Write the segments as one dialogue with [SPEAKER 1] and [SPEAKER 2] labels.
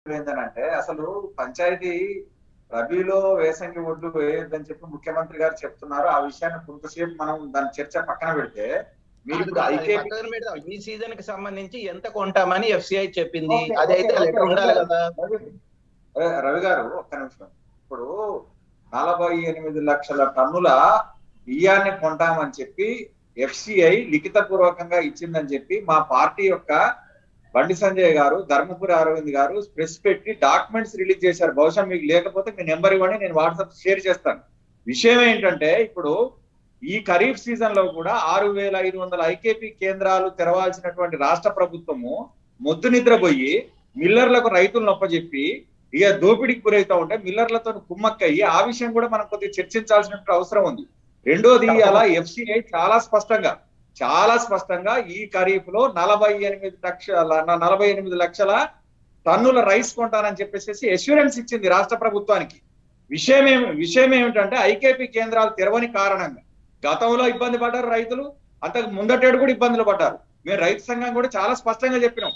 [SPEAKER 1] ఏంటంటే అసలు పంచాయతీ రబీలో వేసంగి ఒడ్లు వేయొద్దని చెప్పి ముఖ్యమంత్రి గారు చెప్తున్నారు ఆ విషయాన్ని కొంతసేపు మనం దాని చర్చ పక్కన పెడితే మీరు ఇప్పుడు
[SPEAKER 2] అది
[SPEAKER 1] ఐకేపీ
[SPEAKER 2] పక్కన పెడదాం. ఈ సీజన్ కి సంబంధించి ఎంత కొంటామని ఎఫ్సిఐ చెప్పింది
[SPEAKER 1] ఓకే,
[SPEAKER 2] అదైతే
[SPEAKER 1] ఓకే,
[SPEAKER 2] లెటర్
[SPEAKER 1] ఓకే,
[SPEAKER 2] ఉండాలి
[SPEAKER 1] ఓకే.
[SPEAKER 2] కదా
[SPEAKER 1] రవి- ఏ, రవి గారు ఒక్క నిమిషం ఇప్పుడు నలభై ఎనిమిది లక్షల టన్నుల బియ్యాన్ని కొంటామని చెప్పి ఎఫ్సిఐ లిఖిత పూర్వకంగా ఇచ్చిందని చెప్పి మా పార్టీ యొక్క బండి సంజయ్ గారు ధర్మపురి అరవింద్ గారు ప్రెస్ పెట్టి డాక్యుమెంట్స్ రిలీజ్ చేశారు బహుశా మీకు లేకపోతే మీ నెంబర్ ఇవ్వండి నేను వాట్సాప్ షేర్ చేస్తాను విషయం ఏంటంటే ఇప్పుడు ఈ ఖరీఫ్ సీజన్ లో కూడా ఆరు వేల ఐదు వందల ఐకేపీ కేంద్రాలు తెరవాల్సినటువంటి రాష్ట్ర ప్రభుత్వము మొద్దు నిద్రపోయి మిల్లర్లకు రైతులు నొప్పజెప్పి ఇక దోపిడీకి గురవుతా ఉంటే మిల్లర్లతో కుమ్మక్కయ్యి ఆ విషయం కూడా మనం కొద్దిగా చర్చించాల్సిన అవసరం ఉంది రెండోది అలా ఎఫ్సిఐ చాలా స్పష్టంగా చాలా స్పష్టంగా ఈ ఖరీఫ్ లో నలభై ఎనిమిది లక్షల నలభై ఎనిమిది లక్షల టన్నుల రైస్ కొంటానని చెప్పేసి అష్యూరెన్స్ ఇచ్చింది రాష్ట్ర ప్రభుత్వానికి విషయం ఏమి విషయం ఏమిటంటే ఐకేపీ కేంద్రాలు తెరవని కారణంగా గతంలో ఇబ్బంది పడ్డారు రైతులు అంతకు ముందటేడు కూడా ఇబ్బందులు పడ్డారు మేము రైతు సంఘం కూడా చాలా స్పష్టంగా చెప్పినాం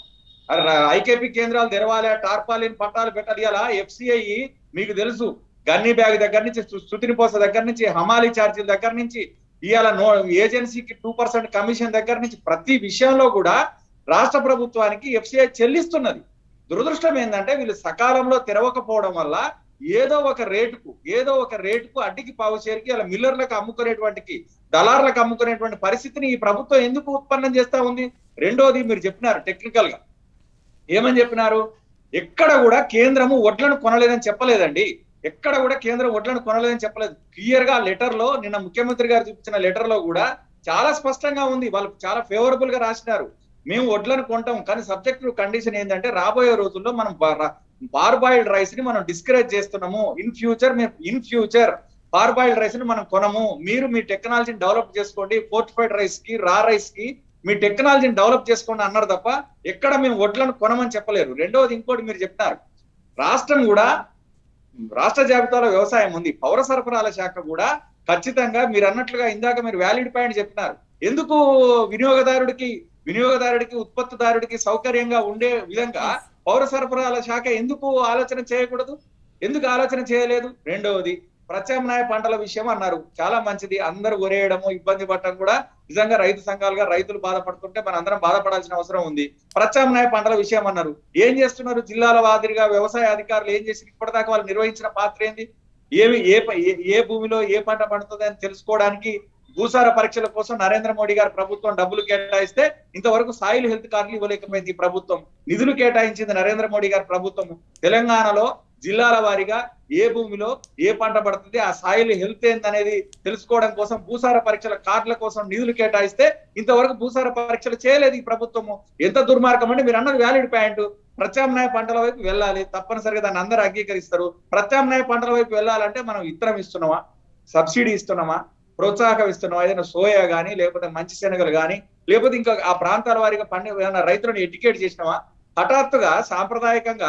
[SPEAKER 1] ఐకేపీ కేంద్రాలు తెరవాలి టార్పాలిన్ పట్టాలు పెట్టాలి అలా ఎఫ్సిఐ మీకు తెలుసు గన్ని బ్యాగ్ దగ్గర నుంచి సు- సుతిని పోస దగ్గర నుంచి హమాలీ ఛార్జీల దగ్గర నుంచి ఇవాళ నో ఏజెన్సీకి టూ పర్సెంట్ కమిషన్ దగ్గర నుంచి ప్రతి విషయంలో కూడా రాష్ట్ర ప్రభుత్వానికి ఎఫ్సిఐ చెల్లిస్తున్నది దురదృష్టం ఏంటంటే వీళ్ళు సకాలంలో తెరవకపోవడం వల్ల ఏదో ఒక రేటుకు ఏదో ఒక రేటుకు అడ్డికి పావుచేరికి అలా మిల్లర్లకు అమ్ముకునేటువంటి దళార్లకు అమ్ముకునేటువంటి పరిస్థితిని ఈ ప్రభుత్వం ఎందుకు ఉత్పన్నం చేస్తా ఉంది రెండోది మీరు చెప్పినారు టెక్నికల్ గా ఏమని చెప్పినారు ఎక్కడ కూడా కేంద్రము వడ్లను కొనలేదని చెప్పలేదండి ఎక్కడ కూడా కేంద్రం వడ్లను కొనలేదని చెప్పలేదు క్లియర్ గా లెటర్ లో నిన్న ముఖ్యమంత్రి గారు చూపించిన లెటర్ లో కూడా చాలా స్పష్టంగా ఉంది వాళ్ళు చాలా ఫేవరబుల్ గా రాసినారు మేము వడ్లను కొంటాం కానీ సబ్జెక్ట్ కండిషన్ ఏంటంటే రాబోయే రోజుల్లో మనం బాయిల్డ్ రైస్ ని మనం డిస్కరేజ్ చేస్తున్నాము ఇన్ ఫ్యూచర్ మేము ఇన్ ఫ్యూచర్ బాయిల్డ్ రైస్ ని మనం కొనము మీరు మీ టెక్నాలజీని డెవలప్ చేసుకోండి ఫోర్టిఫైడ్ రైస్ కి రా రైస్ కి మీ టెక్నాలజీని డెవలప్ చేసుకోండి అన్నారు తప్ప ఎక్కడ మేము వడ్లను కొనమని చెప్పలేరు రెండవది ఇంకోటి మీరు చెప్తారు రాష్ట్రం కూడా రాష్ట్ర జాబితాలో వ్యవసాయం ఉంది పౌర సరఫరాల శాఖ కూడా ఖచ్చితంగా మీరు అన్నట్లుగా ఇందాక మీరు వ్యాలిడ్ పాయింట్ చెప్పినారు ఎందుకు వినియోగదారుడికి వినియోగదారుడికి ఉత్పత్తిదారుడికి సౌకర్యంగా ఉండే విధంగా పౌర సరఫరాల శాఖ ఎందుకు ఆలోచన చేయకూడదు ఎందుకు ఆలోచన చేయలేదు రెండవది ప్రత్యామ్నాయ పంటల విషయం అన్నారు చాలా మంచిది అందరూ ఒరేయడము ఇబ్బంది పడటం కూడా నిజంగా రైతు సంఘాలుగా రైతులు బాధపడుతుంటే మన అందరం బాధపడాల్సిన అవసరం ఉంది ప్రత్యామ్నాయ పంటల విషయం అన్నారు ఏం చేస్తున్నారు జిల్లాల వాదిరిగా వ్యవసాయ అధికారులు ఏం చేసి ఇప్పటిదాకా వాళ్ళు నిర్వహించిన పాత్ర ఏంది ఏమి ఏ ప- ఏ- ఏ భూమిలో ఏ పంట పండుతుంది అని తెలుసుకోవడానికి భూసార పరీక్షల కోసం నరేంద్ర మోడీ గారు ప్రభుత్వం డబ్బులు కేటాయిస్తే ఇంతవరకు సాయిల్ హెల్త్ కార్డులు ఇవ్వలేకపోయింది ఈ ప్రభుత్వం నిధులు కేటాయించింది నరేంద్ర మోడీ గారి ప్రభుత్వం తెలంగాణలో జిల్లాల వారీగా ఏ భూమిలో ఏ పంట పడుతుంది ఆ సాయిల్ హెల్త్ ఏందనేది తెలుసుకోవడం కోసం భూసార పరీక్షల కార్డుల కోసం నిధులు కేటాయిస్తే ఇంతవరకు భూసార పరీక్షలు చేయలేదు ఈ ప్రభుత్వము ఎంత దుర్మార్గం అంటే మీరు అన్నది వ్యాలిడ్ పాయింట్ ప్రత్యామ్నాయ పంటల వైపు వెళ్ళాలి తప్పనిసరిగా దాన్ని అందరూ అంగీకరిస్తారు ప్రత్యామ్నాయ పంటల వైపు వెళ్ళాలంటే మనం ఇత్తనం ఇస్తున్నామా సబ్సిడీ ఇస్తున్నామా ప్రోత్సాహకం ఇస్తున్నామా ఏదైనా సోయా గానీ లేకపోతే మంచి శనగలు గానీ లేకపోతే ఇంకా ఆ ప్రాంతాల వారిగా పండి ఏమైనా రైతులను ఎడ్యుకేట్ చేసినామా హఠాత్తుగా సాంప్రదాయకంగా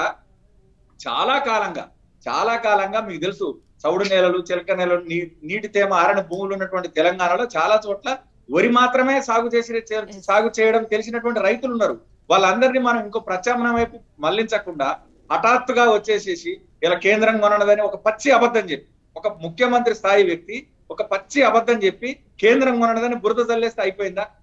[SPEAKER 1] చాలా కాలంగా చాలా కాలంగా మీకు తెలుసు చౌడు నేలలు చిలక నేలలు నీ- నీటి తేమ ఆరని భూములు ఉన్నటువంటి తెలంగాణలో చాలా చోట్ల వరి మాత్రమే సాగు చేసి సాగు చేయడం తెలిసినటువంటి రైతులు ఉన్నారు వాళ్ళందరినీ మనం ఇంకో ప్రత్యామ్నాయం వైపు మళ్లించకుండా హఠాత్తుగా వచ్చేసేసి ఇలా కేంద్రం కొనడదని ఒక పచ్చి అబద్ధం చెప్పి ఒక ముఖ్యమంత్రి స్థాయి వ్యక్తి ఒక పచ్చి అబద్ధం చెప్పి కేంద్రం కొనడదని బురద చల్లేస్తే అయిపోయిందా